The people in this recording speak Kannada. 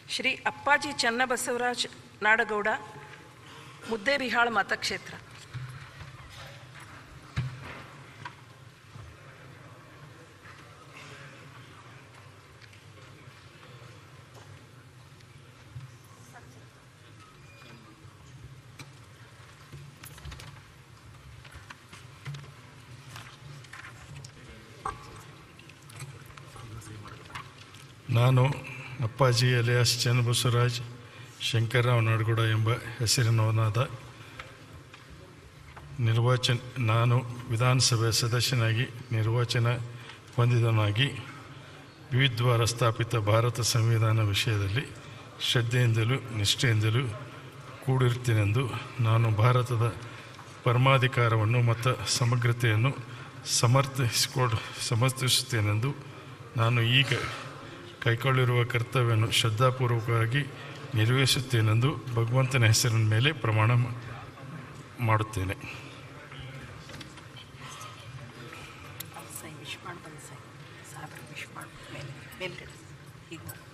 ಶ್ರೀ ಅಪ್ಪಾಜಿ ಚನ್ನಬಸವರಾಜ್ ನಾಡಗೌಡ ಮುದ್ದೇಬಿಹಾಳ್ ಮತಕ್ಷೇತ್ರ ನಾನು ಅಪ್ಪಾಜಿ ಅಲಿಯಾಸ್ ಚನ್ನಬಸವರಾಜ್ ಶಂಕರರಾವ್ ನಾಡಗೌಡ ಎಂಬ ಹೆಸರಿನವನಾದ ನಿರ್ವಾಚನ ನಾನು ವಿಧಾನಸಭೆ ಸದಸ್ಯನಾಗಿ ನಿರ್ವಾಚನ ಹೊಂದಿದವನಾಗಿ ವಿವಿದ್ವಾರ ಸ್ಥಾಪಿತ ಭಾರತ ಸಂವಿಧಾನ ವಿಷಯದಲ್ಲಿ ಶ್ರದ್ಧೆಯಿಂದಲೂ ನಿಷ್ಠೆಯಿಂದಲೂ ಕೂಡಿರುತ್ತೇನೆಂದು ನಾನು ಭಾರತದ ಪರಮಾಧಿಕಾರವನ್ನು ಮತ್ತು ಸಮಗ್ರತೆಯನ್ನು ಸಮರ್ಥಿಸಿಕೊಡ್ ಸಮರ್ಥಿಸುತ್ತೇನೆಂದು ನಾನು ಈಗ ಕೈಗೊಳ್ಳಿರುವ ಕರ್ತವ್ಯವನ್ನು ಶ್ರದ್ಧಾಪೂರ್ವಕವಾಗಿ ನಿರ್ವಹಿಸುತ್ತೇನೆಂದು ಭಗವಂತನ ಹೆಸರಿನ ಮೇಲೆ ಪ್ರಮಾಣ ಮಾ- ಮಾಡುತ್ತೇನೆ ಸೈ ವಿಶ್ ಮಾಡಿ ಬಂದು ಸೈ ಸಾಹೇಬ್ರಿಗೆ ವಿಶ್ ಮಾಡಿ ಮೇಲೆ ಮೇಲ್ಗಡೆ ಹೀಗೆ